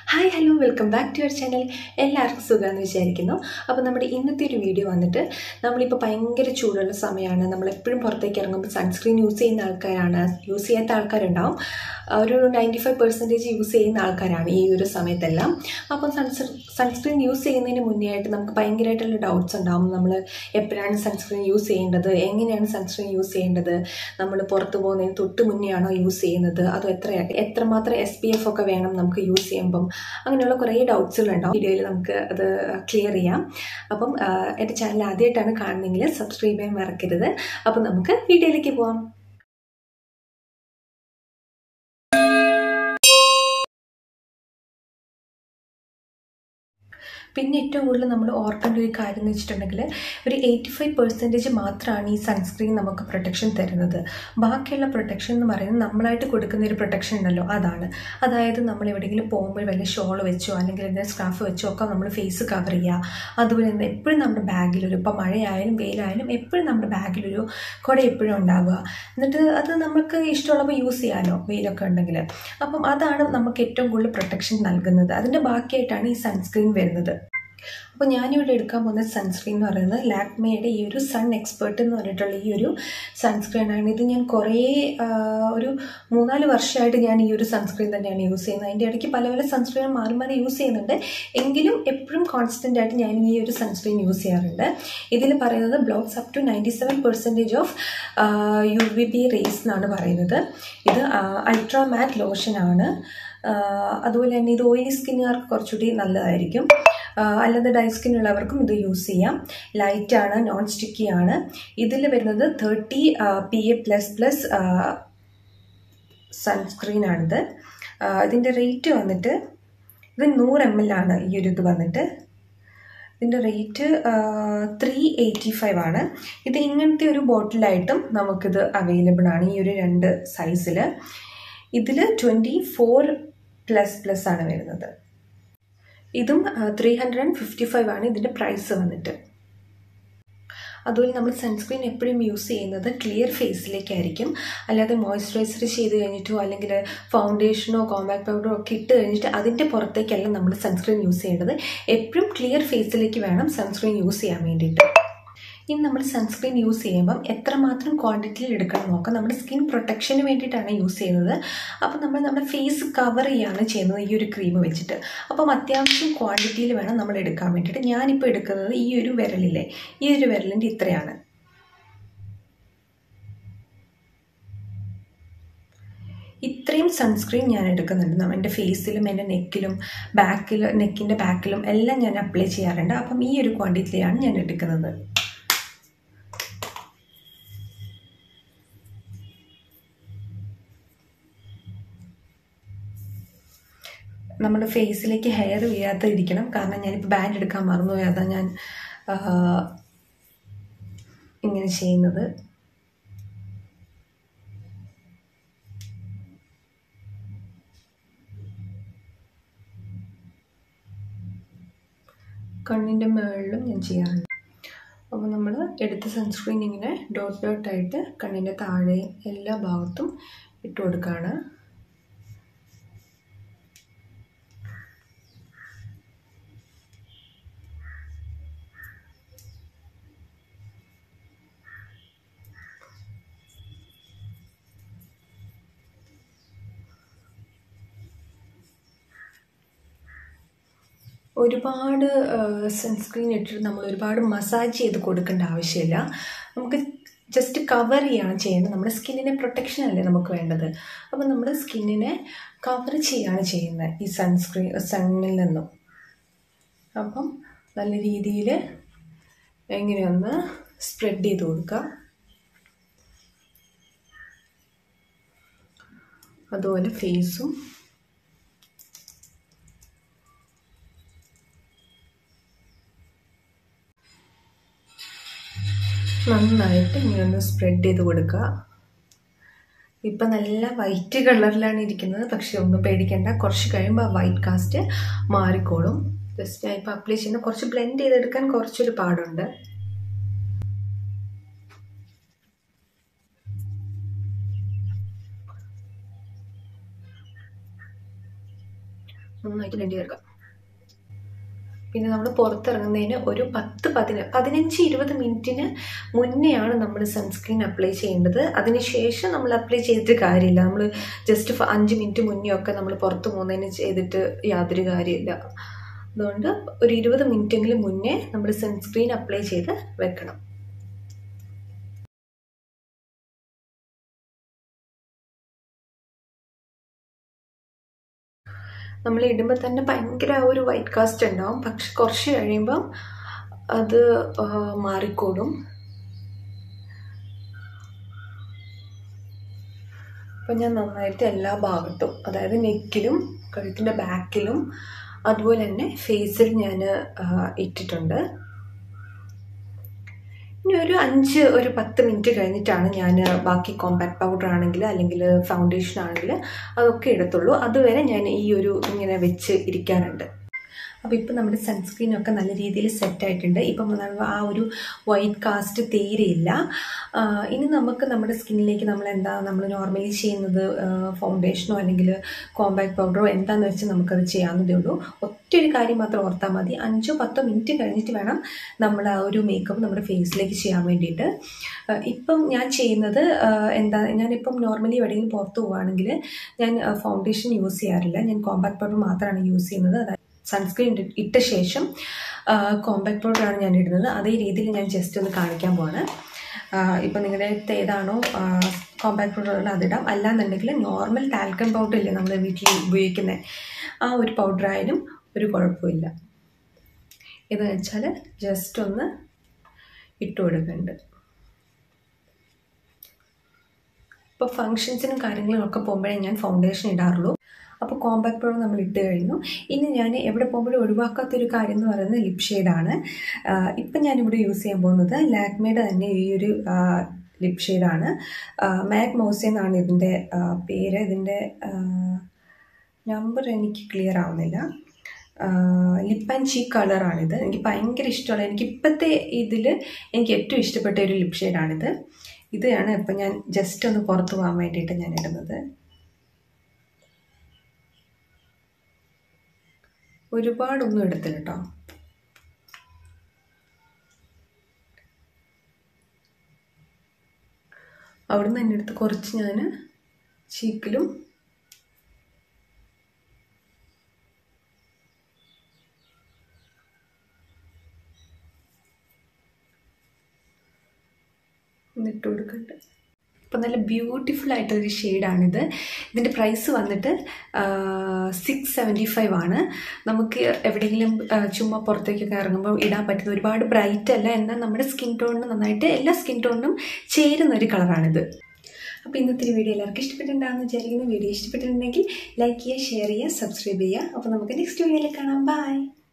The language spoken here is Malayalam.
hi hello welcome back to your channel എല്ലാവർക്കും സുഖമെന്ന് വിചാരിക്കുന്നു അപ്പോൾ നമ്മുടെ ഇന്നത്തെ ഒരു വീഡിയോ വന്നിട്ട് നമ്മളിപ്പോൾ ഭയങ്കര ചൂടുള്ള സമയമാണ് നമ്മൾ എപ്പോഴും പുറത്തേക്ക് ഇറങ്ങുമ്പോൾ സൺസ്ക്രീൻ യൂസ് ചെയ്യുന്ന ആൾക്കാരാണ് യൂസ് ചെയ്യാത്ത ആൾക്കാരുണ്ടാവും ഒരു നയൻറ്റി ഫൈവ് പെർസെൻറ്റേജ് യൂസ് ചെയ്യുന്ന ആൾക്കാരാണ് ഈ ഒരു സമയത്തെല്ലാം അപ്പം സൺസ് സൺസ്ക്രീൻ യൂസ് ചെയ്യുന്നതിന് മുന്നേ ആയിട്ട് നമുക്ക് ഭയങ്കരമായിട്ടുള്ള ഡൗട്ട്സ് ഉണ്ടാവും നമ്മൾ എപ്പോഴാണ് സൺസ്ക്രീൻ യൂസ് ചെയ്യേണ്ടത് എങ്ങനെയാണ് സൺസ്ക്രീൻ യൂസ് ചെയ്യേണ്ടത് നമ്മൾ പുറത്ത് പോകുന്നതിന് തൊട്ട് മുന്നേ ആണോ യൂസ് ചെയ്യുന്നത് അതോ എത്ര എത്രമാത്രം എസ് പി എഫ് ഒക്കെ വേണം നമുക്ക് യൂസ് ചെയ്യുമ്പം അങ്ങനെയുള്ള കുറേ ഡൗട്ട്സുകൾ ഉണ്ടാവും വീഡിയോയിൽ നമുക്ക് അത് ക്ലിയർ ചെയ്യാം അപ്പം ആ, എൻ്റെ ചാനൽ ആദ്യമായിട്ടാണ് കാണുന്നതെങ്കിൽ സബ്സ്ക്രൈബ് ചെയ്യാൻ മറക്കരുത് അപ്പം നമുക്ക് വീഡിയോയിലേക്ക് പോവാം പിന്നെ ഏറ്റവും കൂടുതൽ നമ്മൾ ഓർക്കേണ്ട ഒരു കാര്യം എന്ന് വെച്ചിട്ടുണ്ടെങ്കിൽ ഒരു എയ്റ്റി ഫൈവ് പെർസെൻറ്റേജ് മാത്രമാണ് ഈ സൺസ്ക്രീൻ നമുക്ക് പ്രൊട്ടക്ഷൻ തരുന്നത് ബാക്കിയുള്ള പ്രൊട്ടക്ഷൻ എന്ന് പറയുന്നത് നമ്മളായിട്ട് കൊടുക്കുന്ന ഒരു പ്രൊട്ടക്ഷൻ ഉണ്ടല്ലോ അതാണ് അതായത് നമ്മൾ എവിടെയെങ്കിലും പോകുമ്പോൾ വല്ല ഷോൾ വെച്ചോ അല്ലെങ്കിൽ എന്തെങ്കിലും സ്കാർഫ് വെച്ചോ ഒക്കെ നമ്മൾ ഫേസ് കവർ ചെയ്യുക അതുപോലെ തന്നെ എപ്പോഴും നമ്മുടെ ബാഗിലൊരു ഇപ്പം മഴയായാലും വെയിലായാലും എപ്പോഴും നമ്മുടെ ബാഗിലൊരു കുട എപ്പോഴും ഉണ്ടാവുക എന്നിട്ട് അത് നമുക്ക് ഇഷ്ടമുള്ളപ്പോൾ യൂസ് ചെയ്യാമല്ലോ വെയിലൊക്കെ ഉണ്ടെങ്കിൽ അപ്പം അതാണ് നമുക്ക് ഏറ്റവും കൂടുതൽ പ്രൊട്ടക്ഷൻ നൽകുന്നത് അതിൻ്റെ ബാക്കിയായിട്ടാണ് ഈ സൺസ്ക്രീൻ വരുന്നത് അപ്പോൾ ഞാനിവിടെ എടുക്കാൻ പോകുന്ന സൺസ്ക്രീൻ എന്ന് പറയുന്നത് ലാക്മേയുടെ ഈ ഒരു സൺ എക്സ്പേർട്ട് എന്ന് പറഞ്ഞിട്ടുള്ള ഈ ഒരു സൺസ്ക്രീനാണ് ഇത് ഞാൻ കുറേ ആ, ഒരു മൂന്നാല് വർഷമായിട്ട് ഞാൻ ഈ ഒരു സൺസ്ക്രീൻ തന്നെയാണ് യൂസ് ചെയ്യുന്നത് അതിൻ്റെ ഇടയ്ക്ക് പല പല സൺസ്ക്രീൻ മാറി മാറി യൂസ് ചെയ്യുന്നുണ്ട് എങ്കിലും എപ്പോഴും കോൺസ്റ്റൻ്റ് ആയിട്ട് ഞാൻ ഈ ഒരു സൺസ്ക്രീൻ യൂസ് ചെയ്യാറുണ്ട് ഇതിൽ പറയുന്നത് blocks up to ninety seven percentage of U V B rays എന്നാണ് പറയുന്നത് ഇത് അൾട്രാ മാറ്റ് ലോഷനാണ് അതുപോലെ തന്നെ ഇത് ഓയിലി സ്കിന്നുകാർക്ക് കുറച്ചുകൂടി നല്ലതായിരിക്കും ആ, അല്ലാതെ ഡൈ സ്കിൻ ഉള്ളവർക്കും ഇത് യൂസ് ചെയ്യാം ലൈറ്റാണ് നോൺ സ്റ്റിക്കി ആണ് ഇതിൽ വരുന്നത് thirty P A plus plus sunscreen ആണിത് ആ, ഇതിൻ്റെ റേറ്റ് വന്നിട്ട് ഇത് നൂറ് എം എൽ ആണ് ഈ ഒരു ഇത് വന്നിട്ട് ഇതിൻ്റെ റേറ്റ് ത്രീ എയ്റ്റി ഫൈവ് ആണ് ഇത് ഇങ്ങനത്തെ ഒരു ബോട്ടിലായിട്ടും നമുക്കിത് അവൈലബിൾ ആണ് ഈ ഒരു രണ്ട് സൈസിൽ ഇതിൽ ട്വൻറ്റി ഫോർ പ്ലസ് പ്ലസ് ആണ് വരുന്നത് ഇതും three hundred and fifty five ആണ് ഇതിൻ്റെ പ്രൈസ് വന്നിട്ട് അതുപോലെ നമ്മൾ സൺസ്ക്രീൻ എപ്പോഴും യൂസ് ചെയ്യുന്നത് ക്ലിയർ ഫേസിലേക്കായിരിക്കും അല്ലാതെ മോയ്സ്ചറൈസർ ചെയ്ത് കഴിഞ്ഞിട്ടോ അല്ലെങ്കിൽ ഫൗണ്ടേഷനോ കോമ്പാക്ട് പൗഡറോ ഒക്കെ ഇട്ട് കഴിഞ്ഞിട്ട് അതിൻ്റെ പുറത്തേക്കല്ല നമ്മൾ സൺസ്ക്രീൻ യൂസ് ചെയ്യേണ്ടത് എപ്പോഴും ക്ലിയർ ഫേസിലേക്ക് വേണം സൺസ്ക്രീൻ യൂസ് ചെയ്യാൻ വേണ്ടിയിട്ട് ഇനി നമ്മൾ സൺസ്ക്രീൻ യൂസ് ചെയ്യുമ്പം എത്രമാത്രം ക്വാണ്ടിറ്റിയിൽ എടുക്കണം നോക്കാം നമ്മുടെ സ്കിൻ പ്രൊട്ടക്ഷന് വേണ്ടിയിട്ടാണ് യൂസ് ചെയ്യുന്നത് അപ്പോൾ നമ്മൾ നമ്മുടെ ഫേസ് കവർ ചെയ്യുകയാണ് ചെയ്യുന്നത് ഈ ഒരു ക്രീം വെച്ചിട്ട് അപ്പം അത്യാവശ്യം ക്വാണ്ടിറ്റിയിൽ വേണം നമ്മൾ എടുക്കാൻ വേണ്ടിയിട്ട് ഞാനിപ്പോൾ എടുക്കുന്നത് ഈ ഒരു വിരലില്ലേ ഈ ഒരു വിരലിൻ്റെ ഇത്രയാണ് ഇത്രയും സൺസ്ക്രീൻ ഞാൻ എടുക്കുന്നുണ്ട് നമ്മ- എൻ്റെ ഫേസിലും എൻ്റെ നെക്കിലും ബാക്കിൽ നെക്കിൻ്റെ ബാക്കിലും എല്ലാം ഞാൻ അപ്ലൈ ചെയ്യാറുണ്ട് അപ്പം ഈ ഒരു ക്വാണ്ടിറ്റിയിലാണ് ഞാൻ എടുക്കുന്നത് നമ്മുടെ ഫേസിലേക്ക് ഹെയർ വീഴാതെ ഇരിക്കണം കാരണം ഞാനിപ്പോൾ ബാൻഡ് എടുക്കാൻ മറന്നുപോയി അതാ ഞാൻ ആ, ഇങ്ങനെ ചെയ്യുന്നത് കണ്ണിൻ്റെ മുകളിലും ഞാൻ ചെയ്യാറുണ്ട് അപ്പോൾ നമ്മൾ എടുത്ത സൺസ്ക്രീൻ ഇങ്ങനെ ഡോട്ട് ഡോട്ടായിട്ട് കണ്ണിൻ്റെ താഴെയും എല്ലാ ഭാഗത്തും ഇട്ട് കൊടുക്കുകയാണ് ഒരുപാട് സൺസ്ക്രീൻ ഇട്ടിട്ട് നമ്മൾ ഒരുപാട് മസാജ് ചെയ്ത് കൊടുക്കേണ്ട ആവശ്യമില്ല നമുക്ക് ജസ്റ്റ് കവർ ചെയ്യാണ് ചെയ്യേണ്ടത് നമ്മുടെ സ്കിന്നിനെ പ്രൊട്ടക്ഷൻ അല്ലേ നമുക്ക് വേണ്ടത് അപ്പോൾ നമ്മുടെ സ്കിന്നിനെ കവർ ചെയ്യാണ് ചെയ്യുന്നത് ഈ സൺസ്ക്രീൻ സണ്ണിൽ നിന്നും അപ്പം നല്ല രീതിയിൽ എങ്ങനെയൊന്ന് സ്പ്രെഡ് ചെയ്ത് കൊടുക്കുക അതുപോലെ ഫേസും നന്നായിട്ട് ഇങ്ങനെ ഒന്ന് സ്പ്രെഡ് ചെയ്ത് കൊടുക്കുക ഇപ്പം നല്ല വൈറ്റ് കളറിലാണ് ഇരിക്കുന്നത് പക്ഷെ ഒന്നും പേടിക്കേണ്ട കുറച്ച് കഴിയുമ്പോൾ ആ വൈറ്റ് കാസ്റ്റ് മാറിക്കോളും ജസ്റ്റ് ഞാൻ ഇപ്പോൾ അപ്ലൈ ചെയ്യുന്ന കുറച്ച് ബ്ലെൻഡ് ചെയ്തെടുക്കാൻ കുറച്ചൊരു പാടുണ്ട് നന്നായിട്ട് ബ്ലെൻഡ് ചേർക്കാം പിന്നെ നമ്മൾ പുറത്തിറങ്ങുന്നതിന് ഒരു പത്ത് പതിന പതിനഞ്ച് ഇരുപത് മിനിറ്റിന് മുന്നെയാണ് നമ്മൾ സൺസ്ക്രീൻ അപ്ലൈ ചെയ്യേണ്ടത് അതിനുശേഷം നമ്മൾ അപ്ലൈ ചെയ്തിട്ട് കാര്യമില്ല നമ്മൾ ജസ്റ്റ് അഞ്ച് മിനിറ്റ് മുന്നേ ഒക്കെ നമ്മൾ പുറത്ത് പോകുന്നതിന് ചെയ്തിട്ട് യാതൊരു കാര്യമില്ല അതുകൊണ്ട് ഒരു ഇരുപത് മിനിറ്റെങ്കിലും മുന്നേ നമ്മൾ സൺസ്ക്രീൻ അപ്ലൈ ചെയ്ത് വെക്കണം നമ്മൾ ഇടുമ്പോൾ തന്നെ ഭയങ്കര ആ ഒരു വൈറ്റ് കാസ്റ്റ് ഉണ്ടാവും പക്ഷെ കുറച്ച് കഴിയുമ്പം അത് ആ, മാറിക്കോളും അപ്പം ഞാൻ നന്നായിട്ട് എല്ലാ ഭാഗത്തും അതായത് നെക്കിലും കഴുത്തിൻ്റെ ബാക്കിലും അതുപോലെ തന്നെ ഫേസിൽ ഞാൻ ഇട്ടിട്ടുണ്ട് ഇനി ഒരു അഞ്ച് ഒരു പത്ത് മിനിറ്റ് കഴിഞ്ഞിട്ടാണ് ഞാൻ ബാക്കി കോമ്പാക്ട് പൗഡർ ആണെങ്കിൽ അല്ലെങ്കിൽ ഫൗണ്ടേഷൻ ആണെങ്കിൽ അതൊക്കെ ഇടത്തുള്ളൂ അതുവരെ ഞാൻ ഈ ഒരു ഇങ്ങനെ വെച്ച് ഇരിക്കാറുണ്ട് അപ്പോൾ ഇപ്പം നമ്മുടെ സൺസ്ക്രീൻ ഒക്കെ നല്ല രീതിയിൽ സെറ്റ് ആയിട്ടുണ്ട് ഇപ്പം നമ്മൾ ആ ഒരു വൈറ്റ് കാസ്റ്റ് തീരെയില്ല ആ, ഇനി നമുക്ക് നമ്മുടെ സ്കിന്നിലേക്ക് നമ്മൾ എന്താ നമ്മൾ നോർമലി ചെയ്യുന്നത് ഫൗണ്ടേഷനോ അല്ലെങ്കിൽ കോമ്പാക്ട് പൗഡറോ എന്താണെന്ന് വെച്ച് നമുക്കത് ചെയ്യാവുന്നതേ ഉള്ളൂ ഒറ്റ ഒരു കാര്യം മാത്രം ഓർത്താൽ മതി അഞ്ചോ പത്തോ മിനിറ്റ് കഴിഞ്ഞിട്ട് വേണം നമ്മൾ ആ ഒരു മേക്കപ്പ് നമ്മുടെ ഫേസിലേക്ക് ചെയ്യാൻ വേണ്ടിയിട്ട് ആ, ഇപ്പം ഞാൻ ചെയ്യുന്നത് ആ, എന്താ ഞാനിപ്പം നോർമലി എവിടെയെങ്കിലും പുറത്ത് പോവുകയാണെങ്കിൽ ഞാൻ ഫൗണ്ടേഷൻ യൂസ് ചെയ്യാറില്ല ഞാൻ കോമ്പാക്ട് പൗഡർ മാത്രമാണ് യൂസ് ചെയ്യുന്നത് അതായത് സൺസ്ക്രീൻ ഇട്ട ശേഷം കോമ്പാക്ട് പൗഡറാണ് ഞാൻ ഇടുന്നത് അതേ രീതിയിൽ ഞാൻ ജസ്റ്റ് ഒന്ന് കാണിക്കാൻ പോവാണ് ഇപ്പം നിങ്ങളുടെ അടുത്ത് ഏതാണോ കോമ്പാക്ട് പൗഡർ അതിടാം അല്ലാന്നുണ്ടെങ്കിൽ നോർമൽ ടാൽക്കം പൗഡർ ഇല്ലേ നമ്മൾ വീട്ടിൽ ഉപയോഗിക്കുന്നത് ആ ഒരു പൗഡർ ആയാലും ഒരു കുഴപ്പമില്ല ഇത് വെച്ചാൽ ജസ്റ്റ് ഒന്ന് ഇട്ട് കൊടുക്കുന്നുണ്ട് ഇപ്പോൾ ഫങ്ഷൻസിനും കാര്യങ്ങളും ഒക്കെ പോകുമ്പോഴേ ഞാൻ ഫൗണ്ടേഷൻ ഇടാറുള്ളൂ അപ്പോൾ കോമ്പാക്ട് പൗഡർ നമ്മൾ ഇട്ട് കഴിഞ്ഞു ഇനി ഞാൻ എവിടെ പോകുമ്പോഴും ഒഴിവാക്കാത്തൊരു കാര്യം എന്ന് പറയുന്നത് ലിപ് ഷെയ്ഡാണ് ഇപ്പം ഞാനിവിടെ യൂസ് ചെയ്യാൻ പോകുന്നത് ലാക്മേയുടെ തന്നെ ഈ ഒരു ലിപ് ഷെയ്ഡാണ് മാക് മോസെ എന്നാണ് ഇതിൻ്റെ ആ, പേര് ഇതിൻ്റെ നമ്പർ എനിക്ക് ക്ലിയർ ആവുന്നില്ല ലിപ്പ് ആൻഡ് ചീക്ക് കളറാണിത് എനിക്ക് ഭയങ്കര ഇഷ്ടമുള്ള എനിക്ക് ഇപ്പോഴത്തെ ഇതിൽ എനിക്ക് ഏറ്റവും ഇഷ്ടപ്പെട്ട ഒരു ലിപ് ഷെയ്ഡാണിത് ഇതാണ് ഇപ്പം ഞാൻ ജസ്റ്റ് ഒന്ന് പുറത്ത് പോകാൻ വേണ്ടിയിട്ട് ഞാൻ ഇടുന്നത് ഒരുപാടൊന്നും എടുത്തില്ല കേട്ടോ അവിടുന്ന് എൻ്റെ അടുത്ത് കുറച്ച് ഞാൻ ചീക്കിലും ഇട്ട് കൊടുക്കുന്നുണ്ട് ഇപ്പം നല്ല ബ്യൂട്ടിഫുൾ ആയിട്ടൊരു ഷെയ്ഡാണിത് ഇതിൻ്റെ പ്രൈസ് വന്നിട്ട് സിക്സ് സെവൻറ്റി ഫൈവ് ആണ് നമുക്ക് എവിടെയെങ്കിലും ആ, ചുമ്മാ പുറത്തേക്കൊക്കെ ഇറങ്ങുമ്പോൾ ഇടാൻ പറ്റുന്ന ഒരുപാട് ബ്രൈറ്റ് അല്ല എന്നാൽ നമ്മുടെ സ്കിൻ ടോണിന് നന്നായിട്ട് എല്ലാ സ്കിൻ ടോണിനും ചേരുന്ന ഒരു കളറാണിത് അപ്പോൾ ഇന്നത്തെ വീഡിയോ എല്ലാവർക്കും ഇഷ്ടപ്പെട്ടിട്ടുണ്ടാകുന്ന വിചാരിക്കുന്ന വീഡിയോ ഇഷ്ടപ്പെട്ടിട്ടുണ്ടെങ്കിൽ ലൈക്ക് ചെയ്യുക ഷെയർ ചെയ്യുക സബ്സ്ക്രൈബ് ചെയ്യുക അപ്പോൾ നമുക്ക് നെക്സ്റ്റ് വീഡിയോയിൽ കാണാം ബൈ